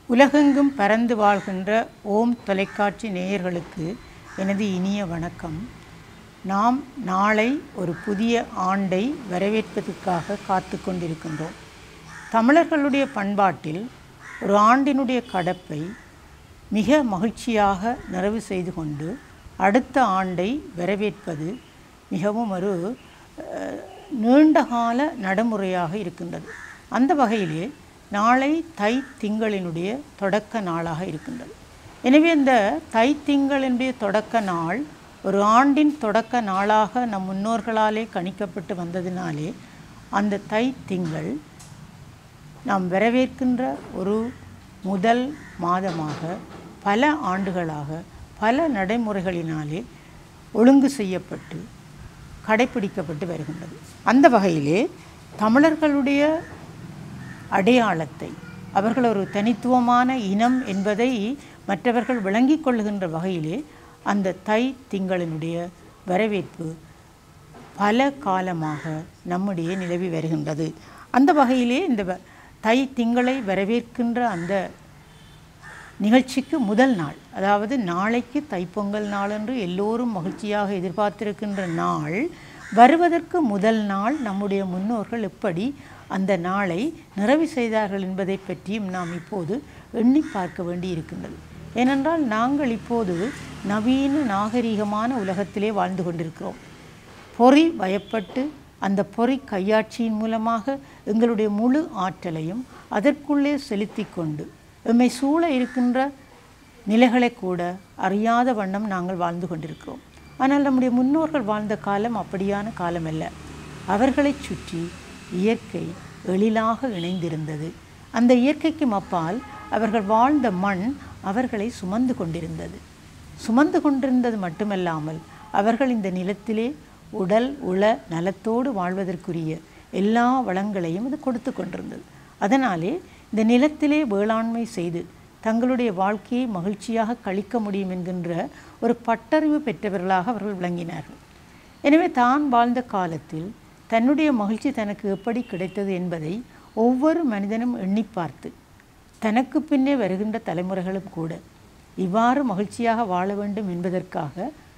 உலகெங்கும் பறந்து வாழ்கின்ற ஓம் தொலைக்காட்சி நேயர்களுக்கு எனது இனிய வணக்கம் நாம் நாளை ஒரு புதிய ஆண்டை வரவேற்பதற்காக காத்து கொண்டிருக்கின்றோம் தமிழர்களுடைய பண்பாட்டில் ஒரு ஆண்டினுடைய கடப்பை மிக மகிழ்ச்சியாக நிறைவு செய்து கொண்டு அடுத்த ஆண்டை வரவேற்பது மிகவும் ஒரு அஹ், நீண்டகால நடைமுறையாக இருக்கின்றது அந்த வகையிலே நாளை தை திங்களினுடைய தொடக்க நாளாக இருக்கின்றது எனவே இந்த தை திங்களினுடைய தொடக்க நாள் ஒரு ஆண்டின் தொடக்க நாளாக நம் முன்னோர்களாலே கணிக்கப்பட்டு வந்ததினாலே அந்த தை திங்கள் நாம் வரவேற்கின்ற ஒரு முதல் மாதமாக பல ஆண்டுகளாக பல நடைமுறைகளினாலே ஒழுங்கு செய்யப்பட்டு கடைப்பிடிக்கப்பட்டு வருகின்றது அந்த வகையிலே தமிழர்களுடைய அடையாளத்தை அவர்கள் ஒரு தனித்துவமான இனம் என்பதை மற்றவர்கள் விளங்கிக் கொள்ளுகின்ற வகையிலே அந்த தை திங்களினுடைய வரவேற்பு பல காலமாக நம்முடைய நிலவி வருகின்றது அந்த வகையிலே இந்த வ- தை திங்களை வரவேற்கின்ற அந்த நிகழ்ச்சிக்கு முதல் நாள் அதாவது நாளைக்கு தைப்பொங்கல் நாள் என்று எல்லோரும் மகிழ்ச்சியாக எதிர்பார்த்திருக்கின்ற நாள் வருவதற்கு முதல் நாள் நம்முடைய முன்னோர்கள் எப்படி அந்த நாளை நிறைவு செய்தார்கள் என்பதை பற்றியும் நாம் இப்போது எண்ணி பார்க்க வேண்டி இருக்கின்றது ஏனென்றால் நாங்கள் இப்போது நவீன நாகரிகமான உலகத்திலே வாழ்ந்து கொண்டிருக்கிறோம் பொறி பயப்பட்டு அந்த பொறி கையாட்சியின் மூலமாக எங்களுடைய முழு ஆற்றலையும் அதற்குள்ளே செலுத்தி கொண்டு எம்மை சூழ இருக்கின்ற நிலைகளை கூட அறியாத வண்ணம் நாங்கள் வாழ்ந்து கொண்டிருக்கிறோம் ஆனால் நம்முடைய முன்னோர்கள் வாழ்ந்த காலம் அப்படியான காலம் அல்ல அவர்களைச் சுற்றி இயற்கை எழிலாக இணைந்திருந்தது அந்த இயற்கைக்கும் அப்பால் அவர்கள் வாழ்ந்த மண் அவர்களை சுமந்து கொண்டிருந்தது சுமந்து கொண்டிருந்தது மட்டுமல்லாமல் அவர்கள் இந்த நிலத்திலே உடல் உள நலத்தோடு வாழ்வதற்குரிய எல்லா வளங்களையும் அது கொடுத்து கொண்டிருந்தது அதனாலே இந்த நிலத்திலே வேளாண்மை செய்து தங்களுடைய வாழ்க்கையை மகிழ்ச்சியாக கழிக்க முடியும் என்கின்ற ஒரு பட்டறிவு பெற்றவர்களாக அவர்கள் விளங்கினார்கள் எனவே தான் வாழ்ந்த காலத்தில் தன்னுடைய மகிழ்ச்சி தனக்கு எப்படி கிடைத்தது என்பதை ஒவ்வொரு மனிதனும் எண்ணி பார்த்து தனக்கு பின்னே வருகின்ற தலைமுறைகளும் கூட இவ்வாறு மகிழ்ச்சியாக வாழ வேண்டும் என்பதற்காக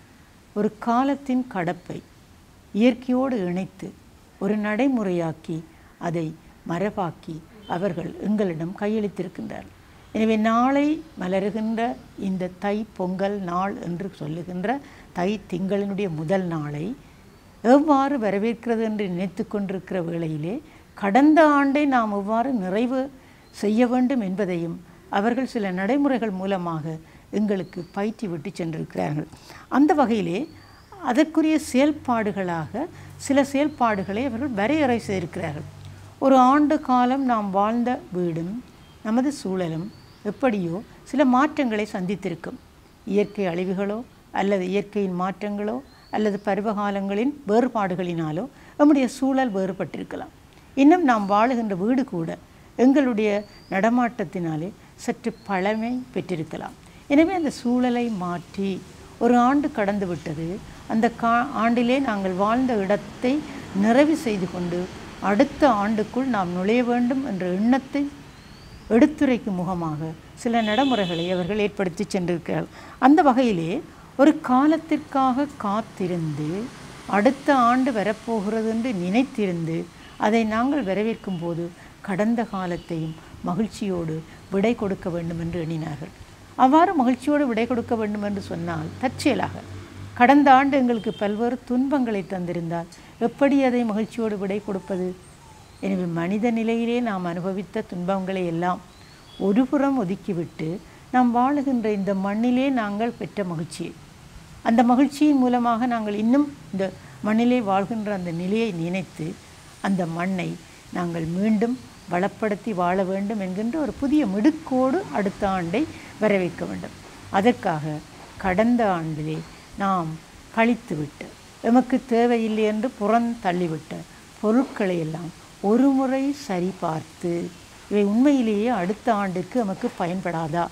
ஒரு காலத்தின் கடப்பை இயற்கையோடு இணைத்து ஒரு நடைமுறையாக்கி அதை மரபாக்கி அவர்கள் எங்களிடம் கையளித்திருக்கின்றார்கள் எனவே நாளை மலருகின்ற இந்த தை பொங்கல் நாள் என்று சொல்லுகின்ற தை திங்களினுடைய முதல் நாளை எவ்வாறு வரவேற்கிறது என்று நினைத்து கொண்டிருக்கிற வேளையிலே கடந்த ஆண்டை நாம் எவ்வாறு நிறைவு செய்ய வேண்டும் என்பதையும் அவர்கள் சில நடைமுறைகள் மூலமாக எங்களுக்கு பயிற்சி விட்டு சென்றிருக்கிறார்கள் அந்த வகையிலே அதற்குரிய செயல்பாடுகளாக சில செயல்பாடுகளை அவர்கள் வரையறை செய்திருக்கிறார்கள் ஒரு ஆண்டு காலம் நாம் வாழ்ந்த வீடும் நமது சூழலும் எப்படியோ சில மாற்றங்களை சந்தித்திருக்கும் இயற்கை அழிவுகளோ அல்லது இயற்கையின் மாற்றங்களோ அல்லது பருவகாலங்களின் வேறுபாடுகளினாலோ நம்முடைய சூழல் வேறுபட்டிருக்கலாம் இன்னும் நாம் வாழுகின்ற வீடு கூட எங்களுடைய நடமாட்டத்தினாலே சற்று பழமை பெற்றிருக்கலாம் எனவே அந்த சூழலை மாற்றி ஒரு ஆண்டு கடந்து விட்டது அந்த கா ஆண்டிலே நாங்கள் வாழ்ந்த இடத்தை நிறைவு செய்து கொண்டு அடுத்த ஆண்டுக்குள் நாம் நுழைய வேண்டும் என்ற எண்ணத்தை எடுத்துரைக்கும் முகமாக சில நடைமுறைகளை அவர்கள் ஏற்படுத்தி சென்றிருக்கிறார்கள் அந்த வகையிலே ஒரு காலத்திற்காக காத்திருந்து அடுத்த ஆண்டு வரப்போகிறது என்று நினைத்திருந்து அதை நாங்கள் வரவேற்கும் போது கடந்த காலத்தையும் மகிழ்ச்சியோடு விடை கொடுக்க வேண்டும் என்று எண்ணினார்கள் அவ்வாறு மகிழ்ச்சியோடு விடை கொடுக்க வேண்டும் என்று சொன்னால் தற்செயலாக கடந்த ஆண்டு எங்களுக்கு பல்வேறு துன்பங்களை தந்திருந்தால் எப்படி அதை மகிழ்ச்சியோடு விடை கொடுப்பது எனவே மனித நிலையிலே நாம் அனுபவித்த துன்பங்களை எல்லாம் ஒருபுறம் ஒதுக்கிவிட்டு நாம் வாழுகின்ற இந்த மண்ணிலே நாங்கள் பெற்ற மகிழ்ச்சியை அந்த மகிழ்ச்சியின் மூலமாக நாங்கள் இன்னும் இந்த மண்ணிலே வாழ்கின்ற அந்த நிலையை நினைத்து அந்த மண்ணை நாங்கள் மீண்டும் வளப்படுத்தி வாழ வேண்டும் என்கின்ற ஒரு புதிய மிடுக்கோடு அடுத்த ஆண்டை வரவேற்க வேண்டும் அதற்காக கடந்த ஆண்டிலே நாம் கழித்துவிட்டு எமக்கு தேவையில்லை என்று புறந்தள்ளிவிட்ட பொருட்களை எல்லாம் ஒரு முறை சரிபார்த்து இவை உண்மையிலேயே அடுத்த ஆண்டுக்கு எமக்கு பயன்படாதா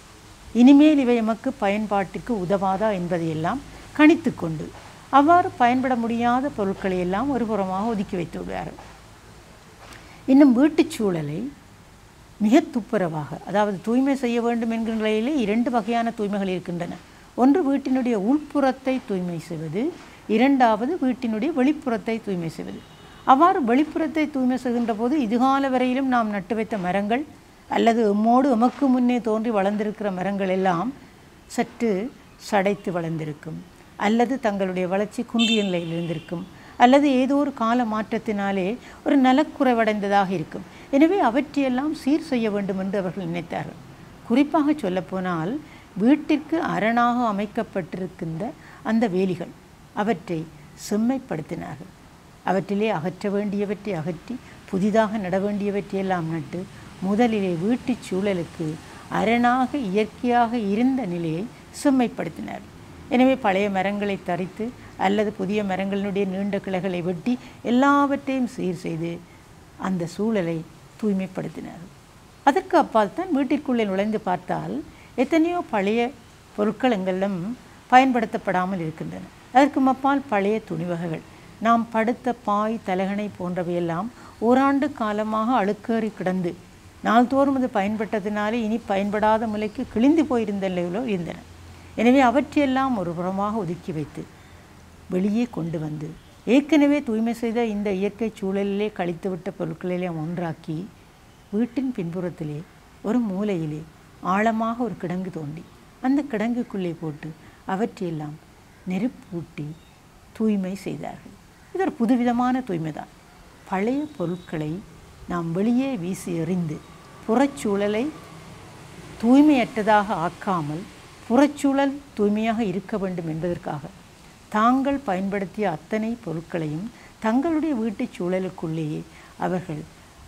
இனிமேல் இவை எமக்கு பயன்பாட்டுக்கு உதவாதா என்பதையெல்லாம் கணித்து கொண்டு அவ்வாறு பயன்பட முடியாத பொருட்களை எல்லாம் ஒரு புறமாக ஒதுக்கி வைத்து விடுவார்கள் இன்னும் வீட்டுச் சூழலை மிக துப்புரவாக அதாவது தூய்மை செய்ய வேண்டும் என்கிற நிலையிலே இரண்டு வகையான தூய்மைகள் இருக்கின்றன ஒன்று வீட்டினுடைய உள்புறத்தை தூய்மை செய்வது இரண்டாவது வீட்டினுடைய வெளிப்புறத்தை தூய்மை செய்வது அவ்வாறு வெளிப்புறத்தை தூய்மை செய்கின்ற போது இதுகால வரையிலும் நாம் நட்டு வைத்த மரங்கள் அல்லது எம்மோடு எமக்கு முன்னே தோன்றி வளர்ந்திருக்கிற மரங்கள் எல்லாம் சற்று சடைத்து வளர்ந்திருக்கும் அல்லது தங்களுடைய வளர்ச்சி குன்றிய நிலையில் இருந்திருக்கும் அல்லது ஏதோ ஒரு கால மாற்றத்தினாலே ஒரு நலக்குறைவடைந்ததாக இருக்கும் எனவே அவற்றையெல்லாம் சீர் செய்ய வேண்டும் என்று அவர்கள் நினைத்தார்கள் குறிப்பாக சொல்லப்போனால் வீட்டிற்கு அரணாக அமைக்கப்பட்டிருக்கின்ற அந்த வேலிகள் அவற்றை செம்மைப்படுத்தினார்கள் அவற்றிலே அகற்ற வேண்டியவற்றை அகற்றி புதிதாக நட வேண்டியவற்றையெல்லாம் நட்டு முதலிலே வீட்டுச் சூழலுக்கு அரணாக இயற்கையாக இருந்த நிலையை செம்மைப்படுத்தினார் எனவே பழைய மரங்களை தரித்து அல்லது புதிய மரங்களினுடைய நீண்ட கிளைகளை வெட்டி எல்லாவற்றையும் சீர் செய்து அந்த சூழலை தூய்மைப்படுத்தினார் அதற்கு அப்பால் தான் வீட்டிற்குள்ளே நுழைந்து பார்த்தால் எத்தனையோ பழைய பொருட்கள் எங்களிடம் பயன்படுத்தப்படாமல் இருக்கின்றன அதற்கு அப்பால் பழைய துணிவகைகள் நாம் படுத்த பாய் தலகணை போன்றவையெல்லாம் ஓராண்டு காலமாக அழுக்கேறி கிடந்து நாள்தோறும் அது பயன்பட்டதினாலே இனி பயன்படாத முலைக்கு கிழிந்து போயிருந்த நிலையிலோ இருந்தன எனவே அவற்றையெல்லாம் ஒரு புறமாக ஒதுக்கி வைத்து வெளியே கொண்டு வந்து ஏற்கனவே தூய்மை செய்த இந்த இயற்கை சூழலிலே கழித்துவிட்ட பொருட்களிலே ஒன்றாக்கி வீட்டின் பின்புறத்திலே ஒரு மூலையிலே ஆழமாக ஒரு கிடங்கு தோண்டி அந்த கிடங்குக்குள்ளே போட்டு அவற்றையெல்லாம் நெருப்பூட்டி தூய்மை செய்தார்கள் இது ஒரு புதுவிதமான தூய்மை தான் பழைய பொருட்களை நாம் வெளியே வீசி எறிந்து புறச்சூழலை தூய்மையற்றதாக ஆக்காமல் புறச்சூழல் தூய்மையாக இருக்க வேண்டும் என்பதற்காக தாங்கள் பயன்படுத்திய அத்தனை பொருட்களையும் தங்களுடைய வீட்டுச் சூழலுக்குள்ளேயே அவர்கள்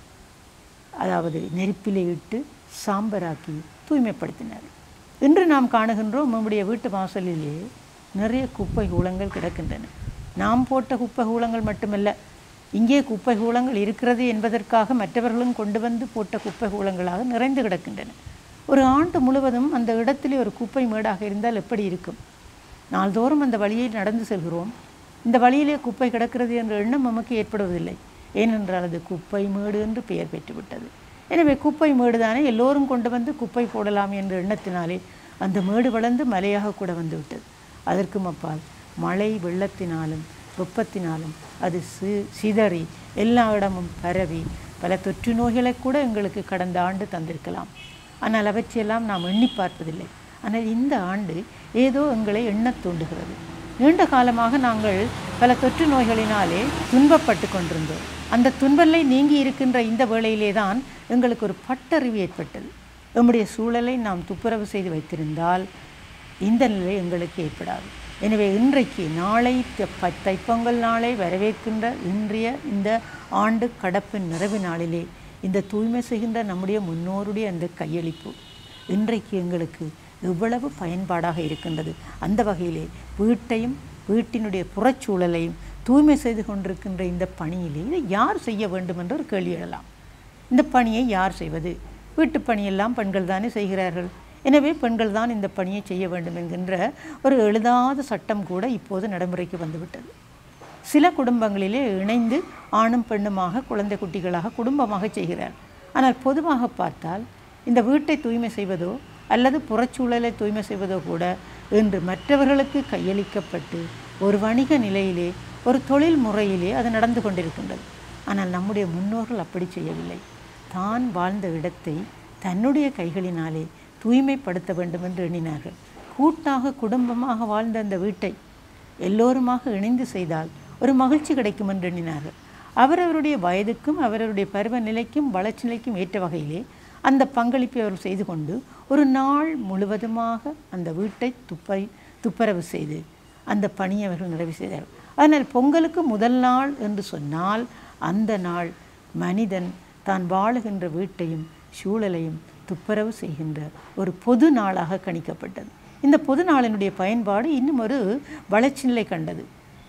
அதாவது நெருப்பிலே இட்டு சாம்பராக்கி தூய்மைப்படுத்தினார் இன்று நாம் காணுகின்றோம் நம்முடைய வீட்டு வாசலிலே நிறைய குப்பை கூலங்கள் கிடக்கின்றன நாம் போட்ட குப்பை கூலங்கள் மட்டுமல்ல இங்கே குப்பை கூலங்கள் இருக்கிறது என்பதற்காக மற்றவர்களும் கொண்டு வந்து போட்ட குப்பை கூலங்களாக நிறைந்து கிடக்கின்றன ஒரு ஆண்டு முழுவதும் அந்த இடத்திலே ஒரு குப்பை மேடாக இருந்தால் எப்படி இருக்கும் நாள்தோறும் அந்த வழியை நடந்து செல்கிறோம் இந்த வழியிலே குப்பை கிடக்கிறது என்ற எண்ணம் நமக்கு ஏற்படுவதில்லை ஏனென்றால் அது குப்பை மேடு என்று பெயர் பெற்றுவிட்டது எனவே குப்பை மேடு தானே எல்லோரும் கொண்டு வந்து குப்பை போடலாம் என்ற எண்ணத்தினாலே அந்த மேடு வளர்ந்து மலையாக கூட வந்து விட்டது அதற்கும் அப்பால் மழை வெள்ளத்தினாலும் வெப்பத்தினாலும் அது சி சிதறி எல்லா இடமும் பரவி பல தொற்று நோய்களை கூட எங்களுக்கு கடந்த ஆண்டு தந்திருக்கலாம் ஆனால் அவற்றையெல்லாம் நாம் எண்ணி பார்ப்பதில்லை ஆனால் இந்த ஆண்டு ஏதோ எங்களை எண்ணத் தூண்டுகிறது நீண்ட காலமாக நாங்கள் பல தொற்று நோய்களினாலே துன்பப்பட்டு கொண்டிருந்தோம் அந்த துன்பலை நீங்கி இருக்கின்ற இந்த வேளையிலே தான் எங்களுக்கு ஒரு பட்டறிவு ஏற்பட்டது நம்முடைய சூழலை நாம் துப்புரவு செய்து வைத்திருந்தால் இந்த நிலை எங்களுக்கு ஏற்படாது எனவே இன்றைக்கு நாளை த- ப- தைப்பொங்கல் நாளை வரவேற்கின்ற இன்றைய இந்த ஆண்டு கடப்பின் நிறைவு நாளிலே இந்த தூய்மை செய்கின்ற நம்முடைய முன்னோருடைய அந்த கையளிப்பு இன்றைக்கு எங்களுக்கு எவ்வளவு பயன்பாடாக இருக்கின்றது அந்த வகையிலே வீட்டையும் வீட்டினுடைய புறச்சூழலையும் தூய்மை செய்து கொண்டிருக்கின்ற இந்த பணியிலே இதை யார் செய்ய வேண்டும் என்று ஒரு கேள்வி எழலாம் இந்த பணியை யார் செய்வது வீட்டுப் பணியெல்லாம் பெண்கள் தானே செய்கிறார்கள் எனவே பெண்கள் தான் இந்த பணியை செய்ய வேண்டும் என்கின்ற ஒரு எழுதாத சட்டம் கூட இப்போது நடைமுறைக்கு வந்துவிட்டது சில குடும்பங்களிலே இணைந்து ஆணும் பெண்ணுமாக குழந்தை குட்டிகளாக குடும்பமாக செய்கிறார் ஆனால் பொதுவாக பார்த்தால் இந்த வீட்டை தூய்மை செய்வதோ அல்லது புறச்சூழலை தூய்மை செய்வதோ கூட இன்று மற்றவர்களுக்கு கையளிக்கப்பட்டு ஒரு வணிக நிலையிலே ஒரு தொழில் முறையிலே அது நடந்து கொண்டிருக்கின்றது ஆனால் நம்முடைய முன்னோர்கள் அப்படி செய்யவில்லை தான் வாழ்ந்த இடத்தை தன்னுடைய கைகளினாலே தூய்மைப்படுத்த வேண்டும் என்று எண்ணினார்கள் கூட்டாக குடும்பமாக வாழ்ந்த அந்த வீட்டை எல்லோருமாக இணைந்து செய்தால் ஒரு மகிழ்ச்சி கிடைக்கும் என்று எண்ணினார்கள் அவரவருடைய வயதுக்கும் அவரவருடைய பருவ நிலைக்கும் வளர்ச்சி நிலைக்கும் ஏற்ற வகையிலே அந்த பங்களிப்பை அவர்கள் செய்து கொண்டு ஒரு நாள் முழுவதுமாக அந்த வீட்டை துப்பை துப்புரவு செய்து அந்த பணியை அவர்கள் நிறைவு செய்தார்கள் ஆனால் பொங்கலுக்கு முதல் நாள் என்று சொன்னால் அந்த நாள் மனிதன் தான் வாழுகின்ற வீட்டையும் சூழலையும் துப்புரவு செய்கின்ற ஒரு பொது நாளாக கணிக்கப்பட்டது இந்த பொது நாளினுடைய பயன்பாடு இன்னும் ஒரு வளர்ச்சி நிலை கண்டது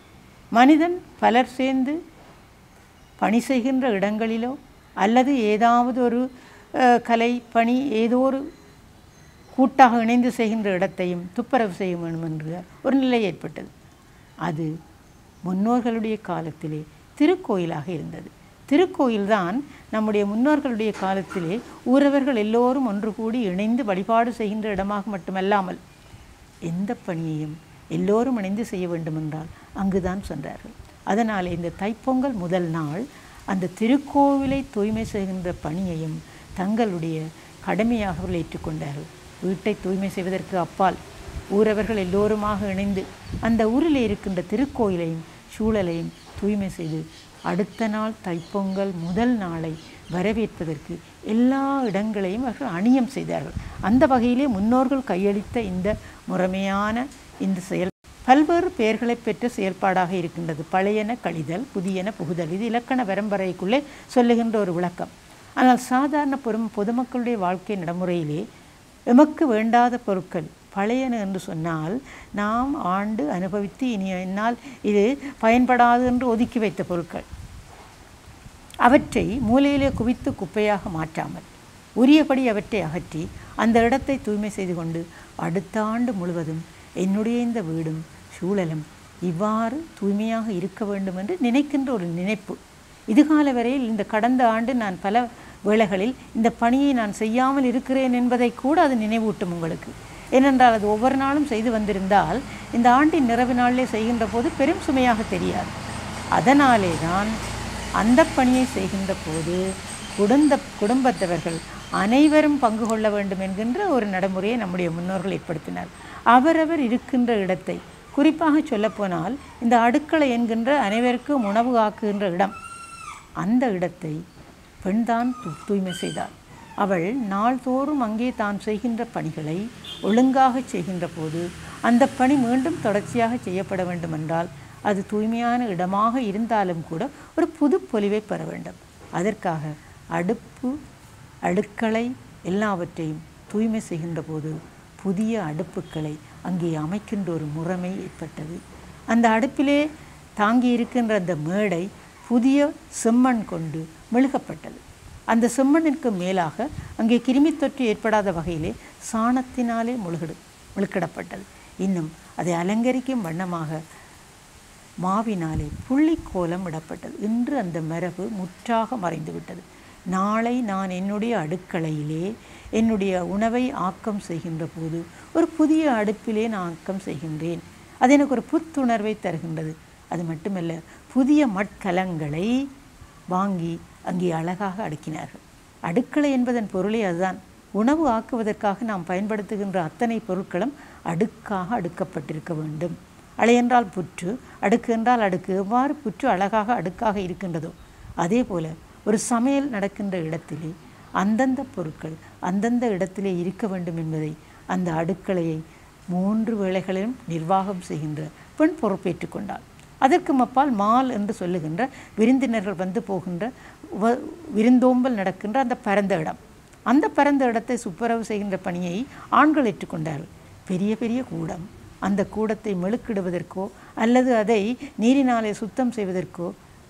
மனிதன் பலர் சேர்ந்து பணி செய்கின்ற இடங்களிலோ அல்லது ஏதாவது ஒரு அஹ், கலை பணி ஏதோ ஒரு கூட்டாக இணைந்து செய்கின்ற இடத்தையும் துப்புரவு செய்ய வேண்டும் என்ற ஒரு நிலை ஏற்பட்டது அது முன்னோர்களுடைய காலத்திலே திருக்கோயிலாக இருந்தது திருக்கோயில்தான் நம்முடைய முன்னோர்களுடைய காலத்திலே ஊரவர்கள் எல்லோரும் ஒன்று கூடி இணைந்து வழிபாடு செய்கின்ற இடமாக மட்டுமல்லாமல் எந்த பணியையும் எல்லோரும் இணைந்து செய்ய வேண்டுமென்றால் அங்குதான் சென்றார்கள் அதனாலே இந்த தைப்பொங்கல் முதல் நாள் அந்த திருக்கோவிலை தூய்மை செய்கின்ற பணியையும் தங்களுடைய கடமையாக அவர்கள் ஏற்றுக்கொண்டார்கள் வீட்டை தூய்மை செய்வதற்கு அப்பால் ஊரவர்கள் எல்லோருமாக இணைந்து அந்த ஊரில் இருக்கின்ற திருக்கோயிலையும் சூழலையும் தூய்மை செய்து அடுத்த நாள் தைப்பொங்கல் முதல் நாளை வரவேற்பதற்கு எல்லா இடங்களையும் அவர்கள் அணியம் செய்தார்கள் அந்த வகையிலே முன்னோர்கள் கையளித்த இந்த முறைமையான இந்த செயல் பல்வேறு பெயர்களை பெற்ற செயல்பாடாக இருக்கின்றது பழையன கழிதல் புதியன புகுதல் இது இலக்கண வரம்பரைக்குள்ளே சொல்லுகின்ற ஒரு விளக்கம் ஆனால் சாதாரண பொறும் பொதுமக்களுடைய வாழ்க்கை நடைமுறையிலே எமக்கு வேண்டாத பொருட்கள் பழையன என்று சொன்னால் நாம் ஆண்டு அனுபவித்து இனி என்னால் இது பயன்படாது என்று ஒதுக்கி வைத்த பொருட்கள் அவற்றை மூலையிலே குவித்து குப்பையாக மாற்றாமல் உரியபடி அவற்றை அகற்றி அந்த இடத்தை தூய்மை செய்து கொண்டு அடுத்த ஆண்டு முழுவதும் என்னுடைய இந்த வீடும் சூழலும் இவ்வாறு தூய்மையாக இருக்க வேண்டும் என்று நினைக்கின்ற ஒரு நினைப்பு இதுகால வரையில் இந்த கடந்த ஆண்டு நான் பல வேளைகளில் இந்த பணியை நான் செய்யாமல் இருக்கிறேன் என்பதை கூட அது நினைவூட்டும் உங்களுக்கு ஏனென்றால் அது ஒவ்வொரு நாளும் செய்து வந்திருந்தால் இந்த ஆண்டின் நிறைவு நாளிலே செய்கின்ற போது பெரும் சுமையாக தெரியாது அதனாலே தான் அந்த பணியை செய்கின்ற போது குடும்ப குடும்பத்தவர்கள் அனைவரும் பங்கு கொள்ள வேண்டும் என்கின்ற ஒரு நடைமுறையை நம்முடைய முன்னோர்கள் ஏற்படுத்தினார் அவரவர் இருக்கின்ற இடத்தை குறிப்பாக சொல்லப்போனால் இந்த அடுக்களை என்கின்ற அனைவருக்கும் உணவு ஆக்குகின்ற இடம் அந்த இடத்தை பெண்தான் து- தூய்மை செய்தாள் அவள் நாள்தோறும் அங்கே தான் செய்கின்ற பணிகளை ஒழுங்காக செய்கின்ற போது அந்த பணி மீண்டும் தொடர்ச்சியாக செய்யப்பட வேண்டுமென்றால் அது தூய்மையான இடமாக இருந்தாலும் கூட ஒரு புது பொலிவை பெற வேண்டும் அதற்காக அடுப்பு அடுக்களை எல்லாவற்றையும் தூய்மை செய்கின்ற போது புதிய அடுப்புக்களை அங்கே அமைக்கின்ற ஒரு முறைமை ஏற்பட்டது அந்த அடுப்பிலே தாங்கி இருக்கின்ற அந்த மேடை புதிய செம்மண் கொண்டு மெழுகப்பட்டது அந்த செம்மண்ணிற்கு மேலாக அங்கே கிருமித் தொற்று ஏற்படாத வகையிலே சாணத்தினாலே முழுகிடு முழுக்கிடப்பட்டது இன்னும் அதை அலங்கரிக்கும் வண்ணமாக மாவினாலே புள்ளிக்கோலம் இடப்பட்டது இன்று அந்த மரபு முற்றாக மறைந்துவிட்டது நாளை நான் என்னுடைய அடுக்களையிலே என்னுடைய உணவை ஆக்கம் செய்கின்ற போது ஒரு புதிய அடுப்பிலே நான் ஆக்கம் செய்கின்றேன் அது எனக்கு ஒரு புத்துணர்வை தருகின்றது அது மட்டுமல்ல புதிய மட்கலங்களை வாங்கி அங்கே அழகாக அடுக்கினார்கள் அடுக்களை என்பதன் பொருளே அதுதான் உணவு ஆக்குவதற்காக நாம் பயன்படுத்துகின்ற அத்தனை பொருட்களும் அடுக்காக அடுக்கப்பட்டிருக்க வேண்டும் அலை என்றால் புற்று அடுக்கு என்றால் அடுக்கு எவ்வாறு புற்று அழகாக அடுக்காக இருக்கின்றதோ அதே போல ஒரு சமையல் நடக்கின்ற இடத்திலே அந்தந்த பொருட்கள் அந்தந்த இடத்திலே இருக்க வேண்டும் என்பதை அந்த அடுக்களையை மூன்று வேளைகளிலும் நிர்வாகம் செய்கின்ற பெண் பொறுப்பேற்றுக் கொண்டாள் அதற்கு அப்பால் மால் என்று சொல்லுகின்ற விருந்தினர்கள் வந்து போகின்ற வ- விருந்தோம்பல் நடக்கின்ற அந்த பரந்த இடம் அந்த பரந்த இடத்தை சுப்பரவு செய்கின்ற பணியை ஆண்கள் ஏற்றுக்கொண்டார்கள் பெரிய பெரிய கூடம் அந்த கூடத்தை மெழுக்கிடுவதற்கோ அல்லது அதை நீரினாலே சுத்தம் செய்வதற்கோ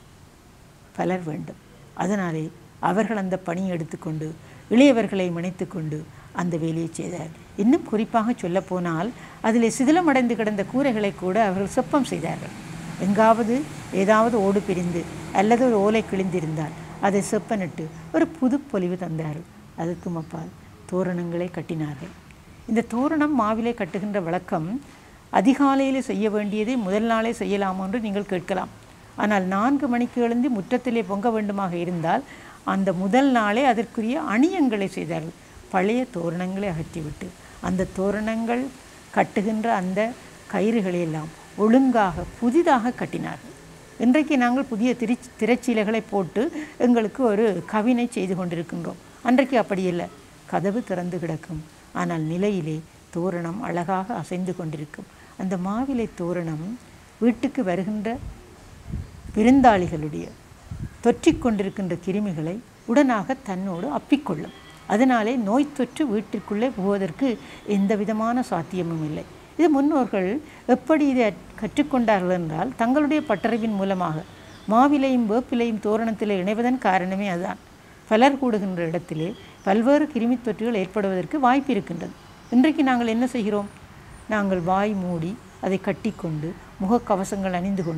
பலர் வேண்டும் அதனாலே அவர்கள் அந்த பணியை எடுத்துக்கொண்டு இளையவர்களை மணித்து கொண்டு அந்த வேலையை செய்தார் இன்னும் குறிப்பாக சொல்லப்போனால் அதிலே சிதிலமடைந்து கிடந்த கூரைகளை கூட அவர்கள் செப்பம் செய்தார்கள் எங்காவது ஏதாவது ஓடு பிரிந்து அல்லது ஒரு ஓலை கிழிந்திருந்தால் அதை செப்பனிட்டு ஒரு புது பொலிவு தந்தார்கள் அதுக்கும் அப்பால் தோரணங்களை கட்டினார்கள் இந்த தோரணம் மாவிலே கட்டுகின்ற வழக்கம் அதிகாலையிலே செய்ய வேண்டியதை முதல் நாளே செய்யலாமோ என்று நீங்கள் கேட்கலாம் ஆனால் நான்கு மணிக்கு எழுந்து முற்றத்திலே பொங்க வேண்டுமாக இருந்தால் அந்த முதல் நாளே அதற்குரிய அணியங்களை செய்தார்கள் பழைய தோரணங்களை அகற்றிவிட்டு அந்த தோரணங்கள் கட்டுகின்ற அந்த கயிறுகளை எல்லாம் ஒழுங்காக புதிதாக கட்டினார்கள் இன்றைக்கு நாங்கள் புதிய திரு திரைச்சீலைகளை போட்டு எங்களுக்கு ஒரு கவினை செய்து கொண்டிருக்கின்றோம் அன்றைக்கு அப்படி இல்லை கதவு திறந்து கிடக்கும் ஆனால் நிலையிலே தோரணம் அழகாக அசைந்து கொண்டிருக்கும் அந்த மாவிலை தோரணம் வீட்டுக்கு வருகின்ற விருந்தாளிகளுடைய தொற்றிக் கொண்டிருக்கின்ற கிருமிகளை உடனாக தன்னோடு அப்பிக்கொள்ளும் அதனாலே நோய் தொற்று வீட்டிற்குள்ளே போவதற்கு எந்த விதமான சாத்தியமும் இல்லை இது முன்னோர்கள் எப்படி இதை கற்றுக்கொண்டார்கள் என்றால் தங்களுடைய பட்டறிவின் மூலமாக மாவிலையும் வேப்பிலையும் தோரணத்தில் இணைவதன் காரணமே அதுதான் பலர் கூடுகின்ற இடத்திலே பல்வேறு கிருமித் தொற்றுகள் ஏற்படுவதற்கு வாய்ப்பு இருக்கின்றது இன்றைக்கு நாங்கள் என்ன செய்கிறோம் நாங்கள் வாய் மூடி அதை கட்டிக்கொண்டு முகக்கவசங்கள் அணிந்து கொண்டு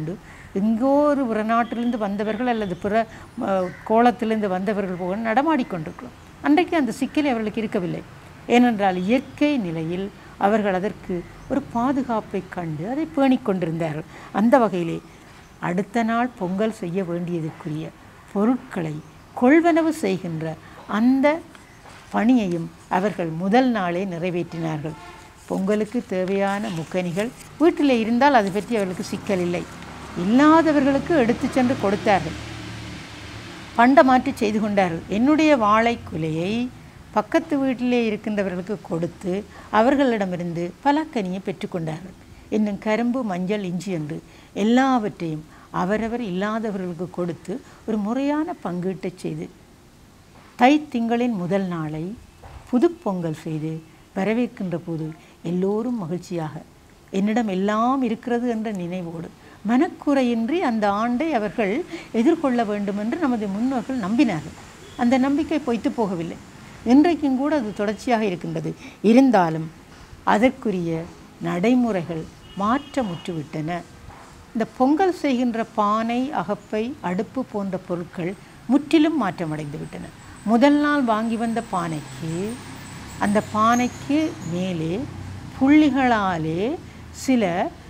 எங்கோ ஒரு பிற நாட்டிலிருந்து வந்தவர்கள் அல்லது பிற அஹ், கோலத்திலிருந்து வந்தவர்கள் போக நடமாடிக்கொண்டிருக்கிறோம் அன்றைக்கு அந்த சிக்கல் அவர்களுக்கு இருக்கவில்லை ஏனென்றால் இயற்கை நிலையில் அவர்கள் அதற்கு ஒரு பாதுகாப்பை கண்டு அதை பேணிக் கொண்டிருந்தார்கள் அந்த வகையிலே அடுத்த நாள் பொங்கல் செய்ய வேண்டியதற்குரிய பொருட்களை கொள்வனவு செய்கின்ற அந்த பணியையும் அவர்கள் முதல் நாளே நிறைவேற்றினார்கள் பொங்கலுக்கு தேவையான முக்கணிகள் வீட்டில் இருந்தால் அது பற்றி அவர்களுக்கு சிக்கல் இல்லை இல்லாதவர்களுக்கு எடுத்து சென்று கொடுத்தார்கள் பண்டமாற்றி செய்து கொண்டார்கள் என்னுடைய வாழை குலையை பக்கத்து வீட்டிலே இருக்கின்றவர்களுக்கு கொடுத்து அவர்களிடமிருந்து பலாக்கனியை பெற்றுக்கொண்டார்கள் இன்னும் கரும்பு மஞ்சள் இஞ்சி என்று எல்லாவற்றையும் அவரவர் இல்லாதவர்களுக்கு கொடுத்து ஒரு முறையான பங்கீட்டை செய்து தை திங்களின் முதல் நாளை புது பொங்கல் செய்து வரவேற்கின்ற போது எல்லோரும் மகிழ்ச்சியாக என்னிடம் எல்லாம் இருக்கிறது என்ற நினைவோடு மனக்குறையின்றி அந்த ஆண்டை அவர்கள் எதிர்கொள்ள வேண்டும் என்று நமது முன்னோர்கள் நம்பினார்கள் அந்த நம்பிக்கை பொய்த்து போகவில்லை இன்றைக்கும் கூட அது தொடர்ச்சியாக இருக்கின்றது இருந்தாலும் அதற்குரிய நடைமுறைகள் மாற்றமுற்றுவிட்டன இந்த பொங்கல் செய்கின்ற பானை அகப்பை அடுப்பு போன்ற பொருட்கள் முற்றிலும் மாற்றமடைந்து விட்டன முதல் நாள் வாங்கி வந்த பானைக்கு அந்த பானைக்கு மேலே புள்ளிகளாலே சில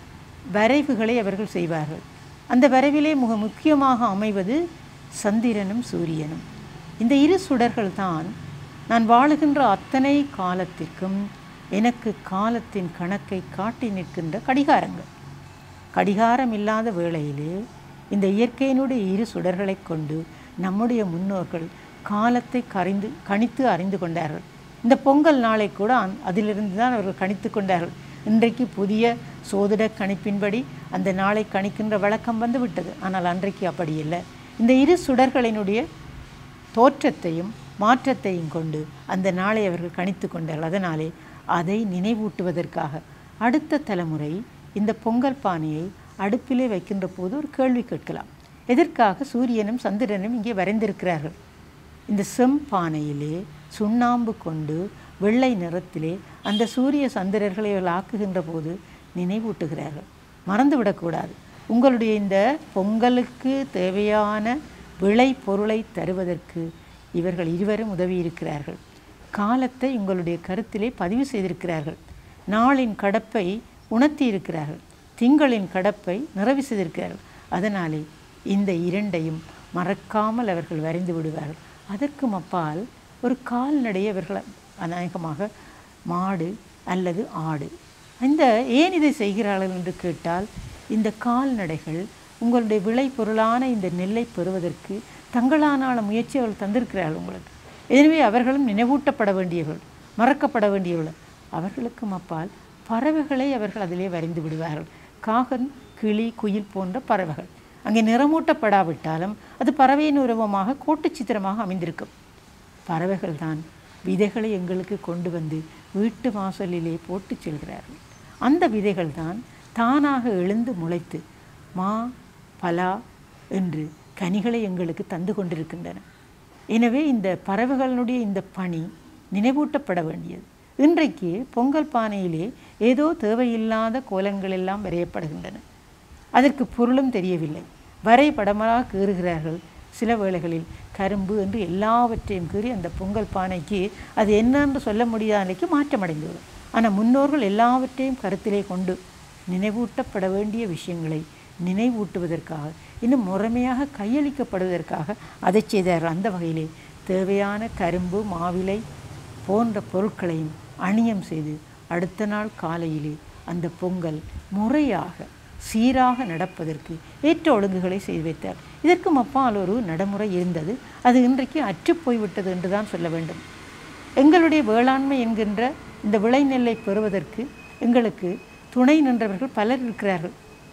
வரைவுகளை அவர்கள் செய்வார்கள் அந்த வரைவிலே மிக முக்கியமாக அமைவது சந்திரனும் சூரியனும் இந்த இரு சுடர்கள் தான் நான் வாழுகின்ற அத்தனை காலத்திற்கும் எனக்கு காலத்தின் கணக்கை காட்டி நிற்கின்ற கடிகாரங்கள் கடிகாரம் இல்லாத வேளையிலே இந்த இயற்கையினுடைய இரு சுடர்களைக் கொண்டு நம்முடைய முன்னோர்கள் காலத்தை கறிந்து கணித்து அறிந்து கொண்டார்கள் இந்த பொங்கல் நாளை கூட அந்- அதிலிருந்து தான் அவர்கள் கணித்து கொண்டார்கள் இன்றைக்கு புதிய சோதிட கணிப்பின்படி அந்த நாளை கணிக்கின்ற வழக்கம் வந்து விட்டது ஆனால் அன்றைக்கு அப்படி இல்லை இந்த இரு சுடர்களினுடைய தோற்றத்தையும் மாற்றத்தையும் கொண்டு அந்த நாளை அவர்கள் கணித்து கொண்டார்கள் அதனாலே அதை நினைவூட்டுவதற்காக அடுத்த தலைமுறை இந்த பொங்கல் பானையை அடுப்பிலே வைக்கின்ற போது ஒரு கேள்வி கேட்கலாம் எதற்காக சூரியனும் சந்திரனும் இங்கே வரைந்திருக்கிறார்கள் இந்த செம் பானையிலே சுண்ணாம்பு கொண்டு வெள்ளை நிறத்திலே அந்த சூரிய சந்திரர்களை அவர்கள் ஆக்குகின்ற போது நினைவூட்டுகிறார்கள் மறந்துவிடக்கூடாது உங்களுடைய இந்த பொங்கலுக்கு தேவையான விளை பொருளை தருவதற்கு இவர்கள் இருவரும் உதவி இருக்கிறார்கள் காலத்தை உங்களுடைய கருத்திலே பதிவு செய்திருக்கிறார்கள் நாளின் கடப்பை உணர்த்தி இருக்கிறார்கள் திங்களின் கடப்பை நிறைவு செய்திருக்கிறார்கள் அதனாலே இந்த இரண்டையும் மறக்காமல் அவர்கள் வரைந்து விடுவார்கள் அதற்கும் அப்பால் ஒரு கால்நடையை அவர்கள் அநேகமாக மாடு அல்லது ஆடு இந்த ஏன் இதை செய்கிறார்கள் என்று கேட்டால் இந்த கால்நடைகள் உங்களுடைய விளைபொருளான இந்த நெல்லை பெறுவதற்கு தங்களான முயற்சி அவர்கள் தந்திருக்கிறார்கள் உங்களுக்கு எனவே அவர்களும் நினைவூட்டப்பட வேண்டியவர்கள் மறக்கப்பட வேண்டியவர்கள் அவர்களுக்கும் அப்பால் பறவைகளை அவர்கள் அதிலே வரைந்து விடுவார்கள் காகன் கிளி குயில் போன்ற பறவைகள் அங்கே நிறமூட்டப்படாவிட்டாலும் அது பறவையின் உருவமாக கோட்டுச் சித்திரமாக அமைந்திருக்கும் பறவைகள் தான் விதைகளை எங்களுக்கு கொண்டு வந்து வீட்டு வாசலிலே போட்டு செல்கிறார்கள் அந்த விதைகள் தான் தானாக எழுந்து முளைத்து மா பலா என்று கனிகளை எங்களுக்கு தந்து கொண்டிருக்கின்றன எனவே இந்த பறவைகளினுடைய இந்த பணி நினைவூட்டப்பட வேண்டியது இன்றைக்கு பொங்கல் பானையிலே ஏதோ தேவையில்லாத கோலங்கள் எல்லாம் வரையப்படுகின்றன அதற்கு பொருளும் தெரியவில்லை வரைபடமாக கீறுகிறார்கள் சில வேளைகளில் கரும்பு என்று எல்லாவற்றையும் கீறி அந்த பொங்கல் பானைக்கு அது என்னன்னு சொல்ல முடியாத நிலைக்கு மாற்றமடைந்துவிடும் ஆனால் முன்னோர்கள் எல்லாவற்றையும் கருத்திலே கொண்டு நினைவூட்டப்பட வேண்டிய விஷயங்களை நினைவூட்டுவதற்காக இன்னும் முறைமையாக கையளிக்கப்படுவதற்காக அதை செய்தார்கள் அந்த வகையிலே தேவையான கரும்பு மாவிலை போன்ற பொருட்களையும் அணியம் செய்து அடுத்த நாள் காலையிலே அந்த பொங்கல் முறையாக சீராக நடப்பதற்கு ஏற்ற ஒழுங்குகளை செய்து வைத்தார் இதற்கும் அப்பால் ஒரு நடைமுறை இருந்தது அது இன்றைக்கு அற்றுப் போய்விட்டது என்று தான் சொல்ல வேண்டும் எங்களுடைய வேளாண்மை என்கின்ற இந்த விளைநெல்லை பெறுவதற்கு எங்களுக்கு துணை நின்றவர்கள் பலர் இருக்கிறார்கள்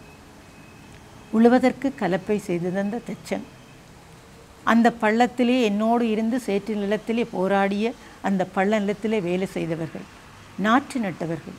உழுவதற்கு கலப்பை செய்து தந்த தச்சன் அந்த பள்ளத்திலே என்னோடு இருந்து சேற்று நிலத்திலே போராடிய அந்த பள்ள நிலத்திலே வேலை செய்தவர்கள் நாற்று நட்டவர்கள்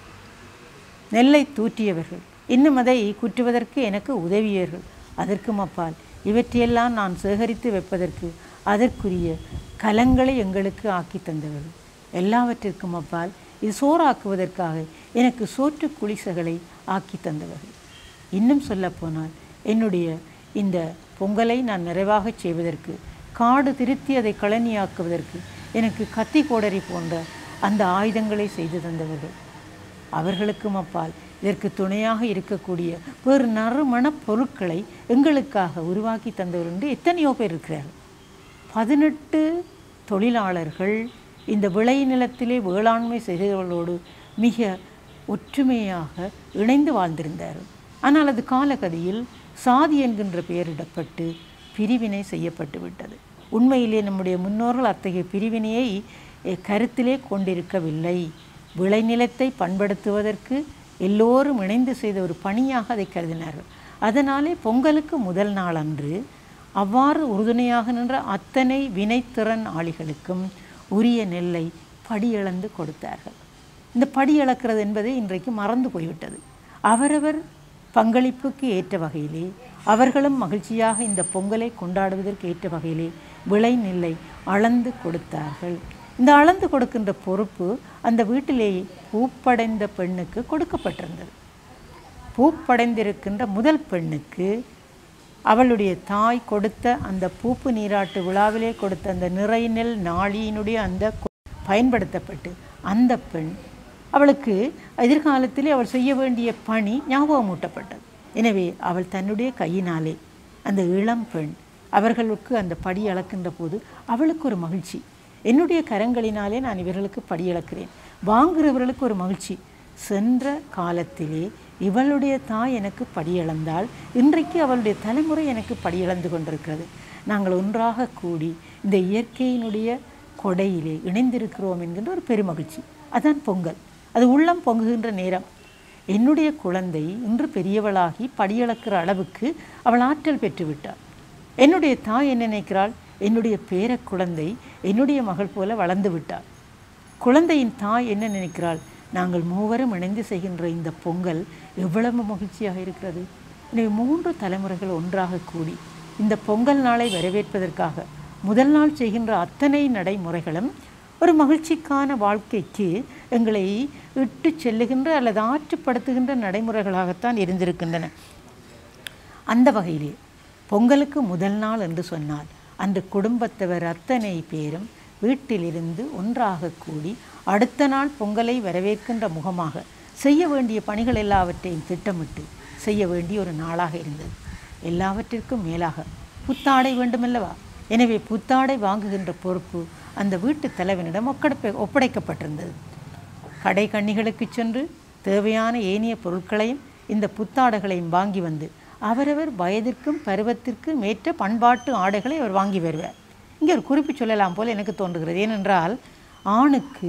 நெல்லை தூற்றியவர்கள் இன்னும் அதை குற்றுவதற்கு எனக்கு உதவியவர்கள் அதற்கும் அப்பால் இவற்றையெல்லாம் நான் சேகரித்து வைப்பதற்கு அதற்குரிய கலங்களை எங்களுக்கு ஆக்கி தந்தவர்கள் எல்லாவற்றிற்கும் அப்பால் இது சோறாக்குவதற்காக எனக்கு சோற்று குளிசைகளை ஆக்கி தந்தவர்கள் இன்னும் சொல்லப்போனால் என்னுடைய இந்த பொங்கலை நான் நிறைவாகச் செய்வதற்கு காடு திருத்தி அதை களனியாக்குவதற்கு எனக்கு கத்தி கோடரி போன்ற அந்த ஆயுதங்களை செய்து தந்தவர்கள் அவர்களுக்கும் அப்பால் இதற்கு துணையாக இருக்கக்கூடிய வேறு நறுமணப் பொருட்களை எங்களுக்காக உருவாக்கி தந்தவர் என்று எத்தனையோ பேர் இருக்கிறார்கள் பதினெட்டு தொழிலாளர்கள் இந்த விளைநிலத்திலே வேளாண்மை செய்தவர்களோடு மிக ஒற்றுமையாக இணைந்து வாழ்ந்திருந்தார்கள் ஆனால் அது காலகதியில் சாதி என்கின்ற பெயரிடப்பட்டு பிரிவினை செய்யப்பட்டு விட்டது உண்மையிலே நம்முடைய முன்னோர்கள் அத்தகைய பிரிவினையை eh, கருத்திலே கொண்டிருக்கவில்லை விளைநிலத்தை பண்படுத்துவதற்கு எல்லோரும் இணைந்து செய்த ஒரு பணியாக அதை கருதினார்கள் அதனாலே பொங்கலுக்கு முதல் நாள் அன்று அவ்வாறு உறுதுணையாக நின்ற அத்தனை வினைத்திறன் ஆளிகளுக்கும் உரிய நெல்லை படியிழந்து கொடுத்தார்கள் இந்த படி இழக்கிறது என்பது இன்றைக்கு மறந்து போய்விட்டது அவரவர் பங்களிப்புக்கு ஏற்ற வகையிலே அவர்களும் மகிழ்ச்சியாக இந்த பொங்கலை கொண்டாடுவதற்கு ஏற்ற வகையிலே விளை நெல்லை அளந்து கொடுத்தார்கள் இந்த அளந்து கொடுக்கின்ற பொறுப்பு அந்த வீட்டிலே பூப்படைந்த பெண்ணுக்கு கொடுக்கப்பட்டிருந்தது பூப்படைந்திருக்கின்ற முதல் பெண்ணுக்கு அவளுடைய தாய் கொடுத்த அந்த பூப்பு நீராட்டு விழாவிலே கொடுத்த அந்த நிறை நெல் நாளியினுடைய அந்த கொ- பயன்படுத்தப்பட்டு அந்த பெண் அவளுக்கு எதிர்காலத்திலே அவள் செய்ய வேண்டிய பணி ஞாபகமூட்டப்பட்டது எனவே அவள் தன்னுடைய கையினாலே அந்த இளம் பெண் அவர்களுக்கு அந்த படி அளக்கின்ற போது அவளுக்கு ஒரு மகிழ்ச்சி என்னுடைய கரங்களினாலே நான் இவர்களுக்கு படி அளக்கிறேன் வாங்குகிறவர்களுக்கு ஒரு மகிழ்ச்சி சென்ற காலத்திலே இவளுடைய தாய் எனக்கு படியளந்தால் இன்றைக்கு அவளுடைய தலைமுறை எனக்கு படியளந்து கொண்டிருக்கிறது நாங்கள் ஒன்றாக கூடி இந்த இயற்கையினுடைய கொடையிலே இணைந்திருக்கிறோம் என்கின்ற ஒரு பெருமகிழ்ச்சி அதான் பொங்கல் அது உள்ளம் பொங்குகின்ற நேரம் என்னுடைய குழந்தை இன்று பெரியவளாகி படியளக்கிற அளவுக்கு அவள் ஆற்றல் பெற்றுவிட்டாள் என்னுடைய தாய் என்ன நினைக்கிறாள் என்னுடைய பேர குழந்தை என்னுடைய மகள் போல வளர்ந்து விட்டாள் குழந்தையின் தாய் என்ன நினைக்கிறாள் நாங்கள் மூவரும் இணைந்து செய்கின்ற இந்த பொங்கல் எவ்வளவு மகிழ்ச்சியாக இருக்கிறது எனவே மூன்று தலைமுறைகள் ஒன்றாக கூடி இந்த பொங்கல் நாளை வரவேற்பதற்காக முதல் நாள் செய்கின்ற அத்தனை நடைமுறைகளும் ஒரு மகிழ்ச்சிக்கான வாழ்க்கைக்கு எங்களை இட்டு செல்லுகின்ற அல்லது ஆற்றுப்படுத்துகின்ற நடைமுறைகளாகத்தான் இருந்திருக்கின்றன அந்த வகையிலே பொங்கலுக்கு முதல் நாள் என்று சொன்னால் அந்த குடும்பத்தவர் அத்தனை பேரும் வீட்டிலிருந்து ஒன்றாக கூடி அடுத்த நாள் பொங்கலை வரவேற்கின்ற முகமாக செய்ய வேண்டிய பணிகள் எல்லாவற்றையும் திட்டமிட்டு செய்ய வேண்டிய ஒரு நாளாக இருந்தது எல்லாவற்றிற்கும் மேலாக புத்தாடை வேண்டுமல்லவா எனவே புத்தாடை வாங்குகின்ற பொறுப்பு அந்த வீட்டு தலைவனிடம் ஒப்படைப்ப ஒப்படைக்கப்பட்டிருந்தது கடை கண்ணிகளுக்கு சென்று தேவையான ஏனைய பொருட்களையும் இந்த புத்தாடைகளையும் வாங்கி வந்து அவரவர் வயதிற்கும் பருவத்திற்கும் ஏற்ற பண்பாட்டு ஆடைகளை அவர் வாங்கி வருவார் இங்கே ஒரு குறிப்பு சொல்லலாம் போல் எனக்கு தோன்றுகிறது ஏனென்றால் ஆணுக்கு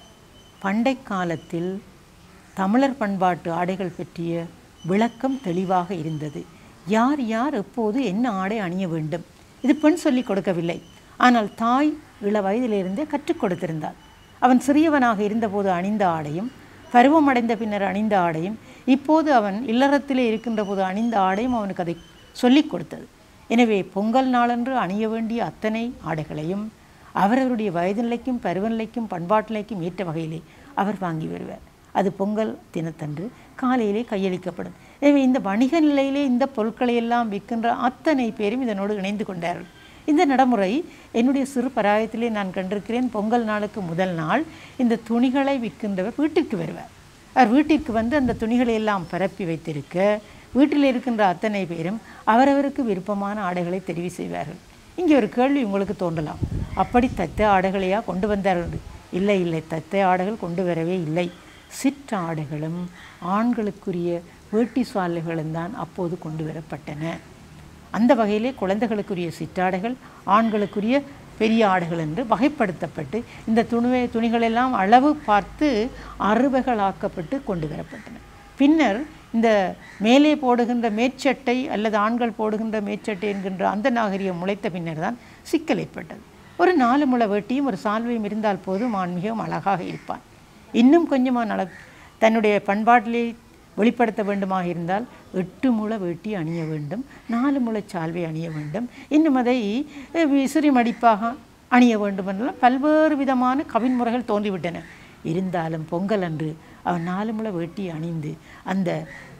பண்டை காலத்தில் தமிழர் பண்பாட்டு ஆடைகள் பற்றிய விளக்கம் தெளிவாக இருந்தது யார் யார் எப்போது என்ன ஆடை அணிய வேண்டும் இது பெண் சொல்லிக் கொடுக்கவில்லை ஆனால் தாய் இள வயதிலிருந்தே கற்றுக் கொடுத்திருந்தாள் அவன் சிறியவனாக இருந்தபோது அணிந்த ஆடையும் பருவம் அடைந்த பின்னர் அணிந்த ஆடையும் இப்போது அவன் இல்லறத்திலே இருக்கின்ற போது அணிந்த ஆடையும் அவனுக்கு அதை சொல்லிக் கொடுத்தது எனவே பொங்கல் நாளன்று அணிய வேண்டிய அத்தனை ஆடைகளையும் அவரவருடைய வயது நிலைக்கும் பருவநிலைக்கும் பண்பாட்டு நிலைக்கும் ஏற்ற வகையிலே அவர் வாங்கி வருவார் அது பொங்கல் தினத்தன்று காலையிலே கையளிக்கப்படும் எனவே இந்த வணிக நிலையிலே இந்த பொருட்களை எல்லாம் விற்கின்ற அத்தனை பேரும் இதனோடு இணைந்து கொண்டார்கள் இந்த நடைமுறை என்னுடைய சிறு பராயத்திலே நான் கண்டிருக்கிறேன் பொங்கல் நாளுக்கு முதல் நாள் இந்த துணிகளை விற்கின்றவர் வீட்டிற்கு வருவார் அவர் வீட்டிற்கு வந்து அந்த துணிகளை எல்லாம் பரப்பி வைத்திருக்க வீட்டில் இருக்கின்ற அத்தனை பேரும் அவரவருக்கு விருப்பமான ஆடைகளை தெரிவு செய்வார்கள் இங்கே ஒரு கேள்வி உங்களுக்கு தோன்றலாம் அப்படி தத்த ஆடைகளையா கொண்டு வந்தார்கள் என்று. இல்லை இல்லை தத்த ஆடைகள் கொண்டு வரவே இல்லை சிற்றாடைகளும் ஆண்களுக்குரிய வேட்டி சாலைகளும் தான் அப்போது கொண்டு வரப்பட்டன அந்த வகையிலே குழந்தைகளுக்குரிய சிற்றாடைகள் ஆண்களுக்குரிய பெரிய ஆடைகள் என்று வகைப்படுத்தப்பட்டு இந்த துணிவை துணிகளெல்லாம் அளவு பார்த்து அறுவைகளாக்கப்பட்டு கொண்டு வரப்பட்டன பின்னர் இந்த மேலே போடுகின்ற மேற்சட்டை அல்லது ஆண்கள் போடுகின்ற மேற்சட்டை என்கின்ற அந்த நாகரிகம் முளைத்த பின்னர் தான் சிக்கல் ஏற்பட்டது ஒரு நாலு முளை வேட்டியும் ஒரு சால்வையும் இருந்தால் போதும் ஆண் மிகவும் அழகாக இருப்பான் இன்னும் கொஞ்சமாக நல தன்னுடைய பண்பாட்டிலே வெளிப்படுத்த வேண்டுமாக இருந்தால் எட்டு முளை வேட்டி அணிய வேண்டும் நாலு முளை சால்வை அணிய வேண்டும் இன்னும் அதை அஹ், விசிறி மடிப்பாக அணிய வேண்டும் என்றெல்லாம் பல்வேறு விதமான கவின் முறைகள் தோன்றிவிட்டன இருந்தாலும் பொங்கல் அன்று அவன் நாலு முளை வேட்டி அணிந்து அந்த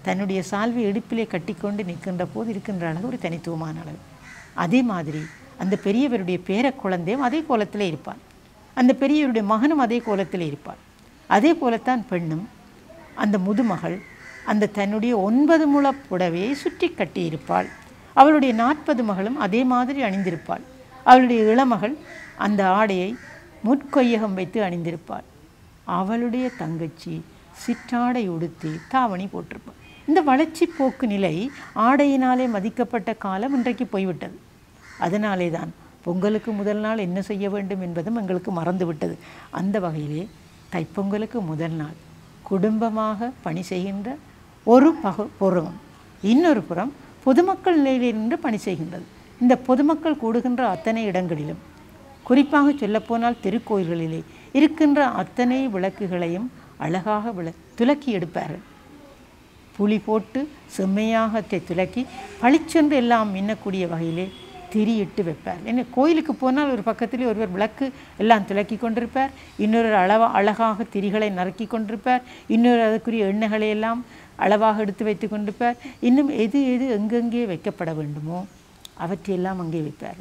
தன்னுடைய சால்வை இடுப்பிலே கட்டிக்கொண்டு நிற்கின்ற போது இருக்கின்ற அழகு ஒரு தனித்துவமான அழகு அதே மாதிரி அந்த பெரியவருடைய பேர குழந்தையும் அதே கோலத்திலே இருப்பான் அந்த பெரியவருடைய மகனும் அதே கோலத்திலே இருப்பான் அதே போலத்தான் பெண்ணும் அந்த முதுமகள் அந்த தன்னுடைய ஒன்பது முழ புடவையை சுற்றி கட்டியிருப்பாள் அவளுடைய நாற்பது மகளும் அதே மாதிரி அணிந்திருப்பாள் அவளுடைய இளமகள் அந்த ஆடையை முற்கொய்யகம் வைத்து அணிந்திருப்பாள் அவளுடைய தங்கச்சி சிற்றாடை உடுத்தி தாவணி போட்டிருப்பாள் இந்த வளர்ச்சி போக்கு நிலை ஆடையினாலே மதிக்கப்பட்ட காலம் இன்றைக்கு போய்விட்டது அதனாலே தான் பொங்கலுக்கு முதல் நாள் என்ன செய்ய வேண்டும் என்பதும் எங்களுக்கு மறந்துவிட்டது அந்த வகையிலே தைப்பொங்கலுக்கு முதல் நாள் குடும்பமாக பணி செய்கின்ற ஒரு பகு புறம் இன்னொரு புறம் பொதுமக்கள் நிலையிலிருந்து பணி செய்கின்றது இந்த பொதுமக்கள் கூடுகின்ற அத்தனை இடங்களிலும் குறிப்பாக சொல்லப்போனால் திருக்கோயில்களிலே இருக்கின்ற அத்தனை விளக்குகளையும் அழகாக விள துலக்கி எடுப்பார்கள் புளி போட்டு செம்மையாக தி- துலக்கி பளிச்சென்று எல்லாம் மின்னக்கூடிய வகையிலே திரியிட்டு வைப்பார் ஏன்னா கோயிலுக்கு போனால் ஒரு பக்கத்திலே ஒருவர் விளக்கு எல்லாம் துலக்கி கொண்டிருப்பார் இன்னொரு அளவா அழகாக திரிகளை நறுக்கி கொண்டிருப்பார் இன்னொரு அதுக்குரிய எண்ணெய்களை எல்லாம் அளவாக எடுத்து வைத்து கொண்டிருப்பார் இன்னும் எது எது எங்கெங்கே வைக்கப்பட வேண்டுமோ அவற்றையெல்லாம் அங்கே வைப்பார்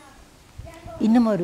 இன்னும் ஒரு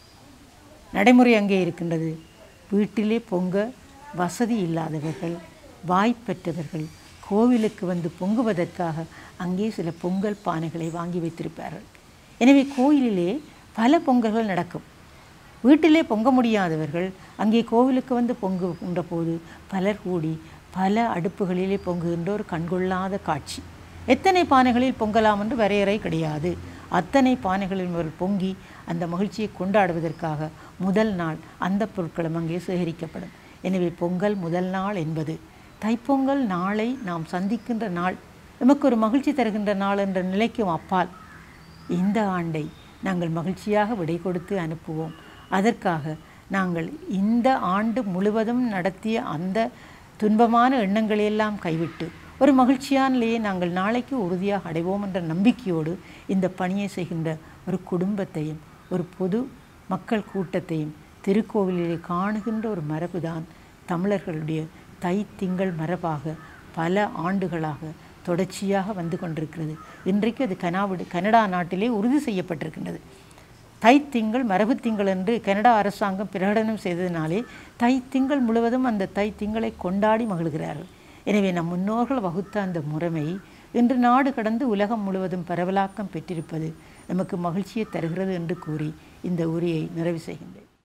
நடைமுறை அங்கே இருக்கின்றது வீட்டிலே பொங்க வசதி இல்லாதவர்கள் வாய்ப்பற்றவர்கள் கோவிலுக்கு வந்து பொங்குவதற்காக அங்கே சில பொங்கல் பானைகளை வாங்கி வைத்திருப்பார்கள் எனவே கோயிலிலே பல பொங்கல்கள் நடக்கும் வீட்டிலே பொங்க முடியாதவர்கள் அங்கே கோவிலுக்கு வந்து பொங்குகின்ற போது பலர் கூடி பல அடுப்புகளிலே பொங்குகின்ற ஒரு கண்கொள்ளாத காட்சி எத்தனை பானைகளில் பொங்கலாம் என்று வரையறை கிடையாது அத்தனை பானைகளில் ஒரு பொங்கி அந்த மகிழ்ச்சியை கொண்டாடுவதற்காக முதல் நாள் அந்த பொருட்களும் அங்கே சேகரிக்கப்படும் எனவே பொங்கல் முதல் நாள் என்பது தைப்பொங்கல் நாளை நாம் சந்திக்கின்ற நாள் நமக்கு ஒரு மகிழ்ச்சி தருகின்ற நாள் என்ற நிலைக்கும் அப்பால் இந்த ஆண்டை நாங்கள் மகிழ்ச்சியாக விடை கொடுத்து அனுப்புவோம் அதற்காக நாங்கள் இந்த ஆண்டு முழுவதும் நடத்திய அந்த துன்பமான எண்ணங்களையெல்லாம் கைவிட்டு ஒரு மகிழ்ச்சியானிலேயே நாங்கள் நாளைக்கு உறுதியாக அடைவோம் என்ற நம்பிக்கையோடு இந்த பணியை செய்கின்ற ஒரு குடும்பத்தையும் ஒரு பொது மக்கள் கூட்டத்தையும் திருக்கோவிலிலே காணுகின்ற ஒரு மரபுதான் தமிழர்களுடைய தை திங்கள் மரபாக பல ஆண்டுகளாக தொடர்ச்சியாக வந்து கொண்டிருக்கிறது இன்றைக்கு அது கனாவிடு கனடா நாட்டிலே உறுதி செய்யப்பட்டிருக்கின்றது தை திங்கள் மரபு திங்கள் என்று கனடா அரசாங்கம் பிரகடனம் செய்ததினாலே தை திங்கள் முழுவதும் அந்த தை திங்களை கொண்டாடி மகிழ்கிறார்கள் எனவே நம் முன்னோர்கள் வகுத்த அந்த முறைமை இன்று நாடு கடந்து உலகம் முழுவதும் பரவலாக்கம் பெற்றிருப்பது நமக்கு மகிழ்ச்சியை தருகிறது என்று கூறி இந்த உரையை நிறைவு செய்கின்றேன்